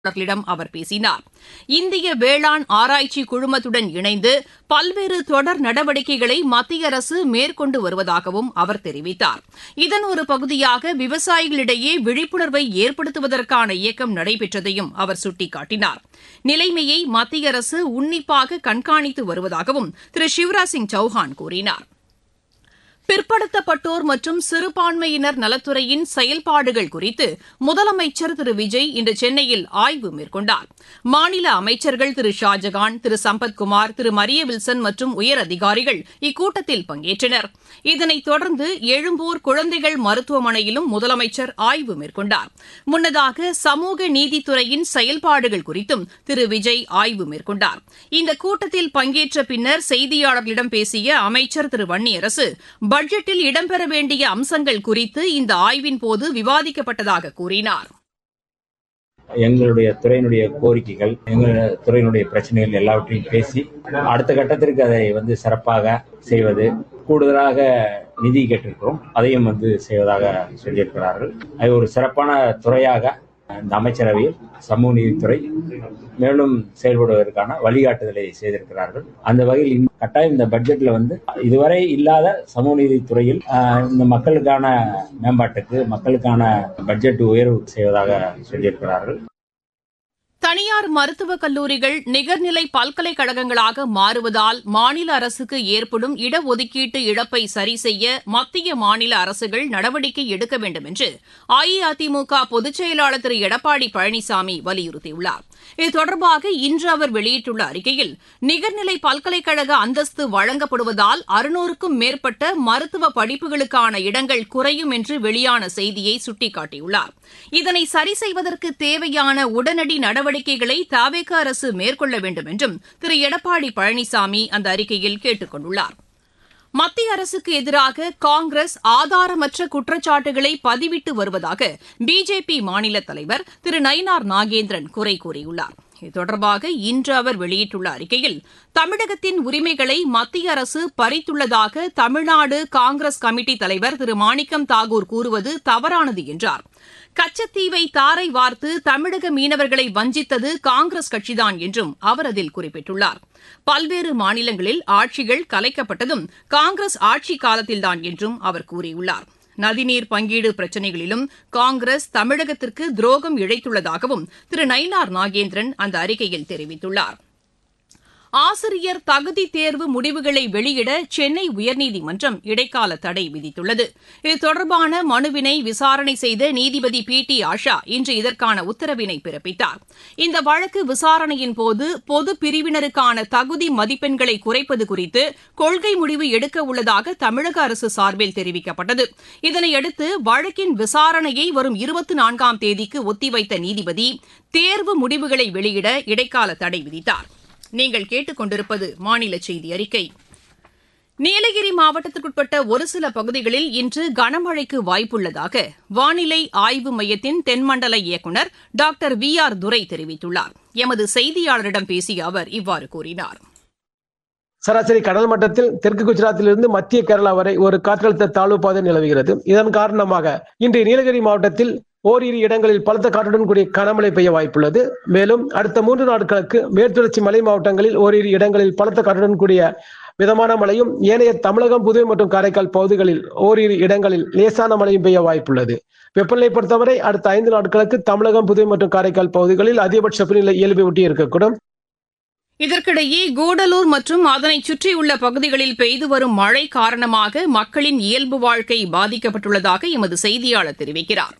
செய்தியாளர்களிடம் அவர் பேசினார் இந்திய வேளாண் ஆராய்ச்சி குழுமத்துடன் இணைந்து பல்வேறு தொடர் நடவடிக்கைகளை மத்திய அரசு மேற்கொண்டு வருவதாகவும் அவர் தெரிவித்தார் இதன் ஒரு பகுதியாக விவசாயிகளிடையே விழிப்புணர்வை ஏற்படுத்துவதற்கான இயக்கம் நடைபெற்றதையும் அவர் சுட்டிக்காட்டினார் நிலைமையை மத்திய அரசு உன்னிப்பாக கண்காணித்து வருவதாகவும் திரு சிவராஜ் சிங் சௌஹான் கூறினார் பிற்படுத்தப்பட்டோர் மற்றும் சிறுபான்மையினர் நலத்துறையின் செயல்பாடுகள் குறித்து முதலமைச்சர் திரு விஜய் இன்று சென்னையில் ஆய்வு மேற்கொண்டார் மாநில அமைச்சர்கள் திரு ஷாஜகான் திரு சம்பத்குமார் திரு மரிய வில்சன் மற்றும் உயர் அதிகாரிகள் இக்கூட்டத்தில் பங்கேற்றனர் இதனைத் தொடர்ந்து எழும்பூர் குழந்தைகள் மருத்துவமனையிலும் முதலமைச்சர் ஆய்வு மேற்கொண்டார் முன்னதாக சமூக நீதித்துறையின் செயல்பாடுகள் குறித்தும் திரு விஜய் ஆய்வு மேற்கொண்டார் இந்த கூட்டத்தில் பங்கேற்ற பின்னர் செய்தியாளர்களிடம் பேசிய அமைச்சர் திரு வன்னியரசு பட்ஜெட்டில் இடம்பெற வேண்டிய அம்சங்கள் குறித்து இந்த ஆய்வின் போது விவாதிக்கப்பட்டதாக கூறினார் எங்களுடைய துறையினுடைய கோரிக்கைகள் எங்களுடைய துறையினுடைய பிரச்சனைகள் எல்லாவற்றையும் பேசி அடுத்த கட்டத்திற்கு அதை வந்து சிறப்பாக செய்வது கூடுதலாக நிதி கேட்டிருக்கிறோம் அதையும் வந்து செய்வதாக சொல்லியிருக்கிறார்கள் அது ஒரு சிறப்பான துறையாக இந்த அமைச்சரவையில் சமூக நீதித்துறை மேலும் செயல்படுவதற்கான வழிகாட்டுதலை செய்திருக்கிறார்கள் அந்த வகையில் கட்டாயம் இந்த பட்ஜெட்ல வந்து இதுவரை இல்லாத சமூக நீதித்துறையில் இந்த மக்களுக்கான மேம்பாட்டுக்கு மக்களுக்கான பட்ஜெட் உயர்வு செய்வதாக சொல்லியிருக்கிறார்கள் தனியார் மருத்துவக் கல்லூரிகள் நிகர்நிலை பல்கலைக்கழகங்களாக மாறுவதால் மாநில அரசுக்கு ஏற்படும் இடஒதுக்கீட்டு இழப்பை சரி செய்ய மத்திய மாநில அரசுகள் நடவடிக்கை எடுக்க வேண்டும் என்று அஇஅதிமுக பொதுச் செயலாளர் திரு எடப்பாடி பழனிசாமி வலியுறுத்தியுள்ளார் இது தொடர்பாக இன்று அவர் வெளியிட்டுள்ள அறிக்கையில் நிகர்நிலை பல்கலைக்கழக அந்தஸ்து வழங்கப்படுவதால் அறுநூறுக்கும் மேற்பட்ட மருத்துவ படிப்புகளுக்கான இடங்கள் குறையும் என்று வெளியான செய்தியை சுட்டிக்காட்டியுள்ளார் இதனை சரி செய்வதற்கு தேவையான உடனடி நடவடிக்கைகளை தாவேக அரசு மேற்கொள்ள வேண்டும் என்றும் திரு எடப்பாடி பழனிசாமி அந்த அறிக்கையில் கேட்டுக் கொண்டுள்ளார் மத்திய அரசுக்கு எதிராக காங்கிரஸ் ஆதாரமற்ற குற்றச்சாட்டுகளை பதிவிட்டு வருவதாக பிஜேபி மாநில தலைவர் திரு நயினார் நாகேந்திரன் குறை கூறியுள்ளார் இது தொடர்பாக இன்று அவர் வெளியிட்டுள்ள அறிக்கையில் தமிழகத்தின் உரிமைகளை மத்திய அரசு பறித்துள்ளதாக தமிழ்நாடு காங்கிரஸ் கமிட்டி தலைவர் திரு மாணிக்கம் தாகூர் கூறுவது தவறானது என்றார் கச்சத்தீவை தாரை வார்த்து தமிழக மீனவர்களை வஞ்சித்தது காங்கிரஸ் கட்சிதான் என்றும் அவர் அதில் குறிப்பிட்டுள்ளார் பல்வேறு மாநிலங்களில் ஆட்சிகள் கலைக்கப்பட்டதும் காங்கிரஸ் ஆட்சி காலத்தில்தான் என்றும் அவர் கூறியுள்ளார் நதிநீர் பங்கீடு பிரச்சினைகளிலும் காங்கிரஸ் தமிழகத்திற்கு துரோகம் இழைத்துள்ளதாகவும் திரு நயினார் நாகேந்திரன் அந்த அறிக்கையில் தெரிவித்துள்ளார் ஆசிரியர் தகுதி தேர்வு முடிவுகளை வெளியிட சென்னை உயர்நீதிமன்றம் இடைக்கால தடை விதித்துள்ளது இது தொடர்பான மனுவினை விசாரணை செய்த நீதிபதி பி டி ஆஷா இன்று இதற்கான உத்தரவினை பிறப்பித்தார் இந்த வழக்கு விசாரணையின் போது பொது பிரிவினருக்கான தகுதி மதிப்பெண்களை குறைப்பது குறித்து கொள்கை முடிவு எடுக்க உள்ளதாக தமிழக அரசு சார்பில் தெரிவிக்கப்பட்டது இதனையடுத்து வழக்கின் விசாரணையை வரும் இருபத்தி நான்காம் தேதிக்கு ஒத்திவைத்த நீதிபதி தேர்வு முடிவுகளை வெளியிட இடைக்கால தடை விதித்தார் நீங்கள் கேட்டுக்கொண்டிருப்பது மாநில செய்தி அறிக்கை நீலகிரி மாவட்டத்திற்குட்பட்ட ஒரு சில பகுதிகளில் இன்று கனமழைக்கு வாய்ப்புள்ளதாக வானிலை ஆய்வு மையத்தின் தென்மண்டல இயக்குநர் டாக்டர் வி ஆர் துரை தெரிவித்துள்ளார் எமது செய்தியாளரிடம் பேசிய அவர் இவ்வாறு கூறினார் சராசரி கடல் மட்டத்தில் தெற்கு குஜராத்திலிருந்து மத்திய கேரளா வரை ஒரு காற்றழுத்த தாழ்வு பாதை நிலவுகிறது இதன் காரணமாக இன்று நீலகிரி மாவட்டத்தில் ஓரிரு இடங்களில் பலத்த காற்றுடன் கூடிய கனமழை பெய்ய வாய்ப்புள்ளது மேலும் அடுத்த மூன்று நாட்களுக்கு மேற்குத்தொடர்ச்சி மலை மாவட்டங்களில் ஓரிரு இடங்களில் பலத்த காற்றுடன் கூடிய மிதமான மழையும் ஏனைய தமிழகம் புதுவை மற்றும் காரைக்கால் பகுதிகளில் ஓரிரு இடங்களில் லேசான மழையும் பெய்ய வாய்ப்புள்ளது வெப்பநிலை பொறுத்தவரை அடுத்த ஐந்து நாட்களுக்கு தமிழகம் புதுவை மற்றும் காரைக்கால் பகுதிகளில் அதிகபட்ச வெப்பநிலை இயல்பை ஒட்டி இருக்கக்கூடும் இதற்கிடையே கூடலூர் மற்றும் அதனை சுற்றியுள்ள பகுதிகளில் பெய்து வரும் மழை காரணமாக மக்களின் இயல்பு வாழ்க்கை பாதிக்கப்பட்டுள்ளதாக எமது செய்தியாளர் தெரிவிக்கிறார்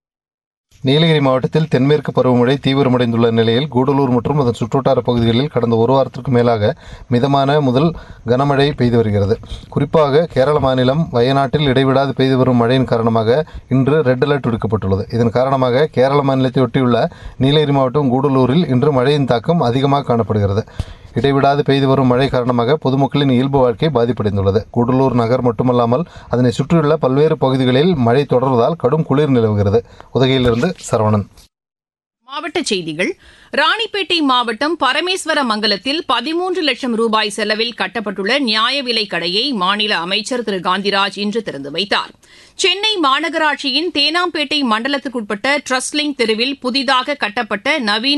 நீலகிரி மாவட்டத்தில் தென்மேற்கு பருவமழை தீவிரமடைந்துள்ள நிலையில் கூடலூர் மற்றும் அதன் சுற்றுவட்டார பகுதிகளில் கடந்த ஒரு வாரத்திற்கு மேலாக மிதமான முதல் கனமழை பெய்து வருகிறது குறிப்பாக கேரள மாநிலம் வயநாட்டில் இடைவிடாது பெய்து வரும் மழையின் காரணமாக இன்று ரெட் அலர்ட் விடுக்கப்பட்டுள்ளது இதன் காரணமாக கேரள மாநிலத்தை ஒட்டியுள்ள நீலகிரி மாவட்டம் கூடலூரில் இன்று மழையின் தாக்கம் அதிகமாக காணப்படுகிறது இடைவிடாது பெய்து வரும் மழை காரணமாக பொதுமக்களின் இயல்பு வாழ்க்கை பாதிப்படைந்துள்ளது கூடலூர் நகர் மட்டுமல்லாமல் அதனை சுற்றியுள்ள பல்வேறு பகுதிகளில் மழை தொடர்வதால் கடும் குளிர் நிலவுகிறது உதகையிலிருந்து சரவணன் மாவட்டச் செய்திகள் ராணிப்பேட்டை மாவட்டம் பரமேஸ்வரமங்கலத்தில் பதிமூன்று லட்சம் ரூபாய் செலவில் கட்டப்பட்டுள்ள நியாய விலைக் கடையை மாநில அமைச்சர் திரு காந்திராஜ் இன்று திறந்து வைத்தார் சென்னை மாநகராட்சியின் தேனாம்பேட்டை மண்டலத்துக்குட்பட்ட ட்ரஸ்லிங் தெருவில் புதிதாக கட்டப்பட்ட நவீன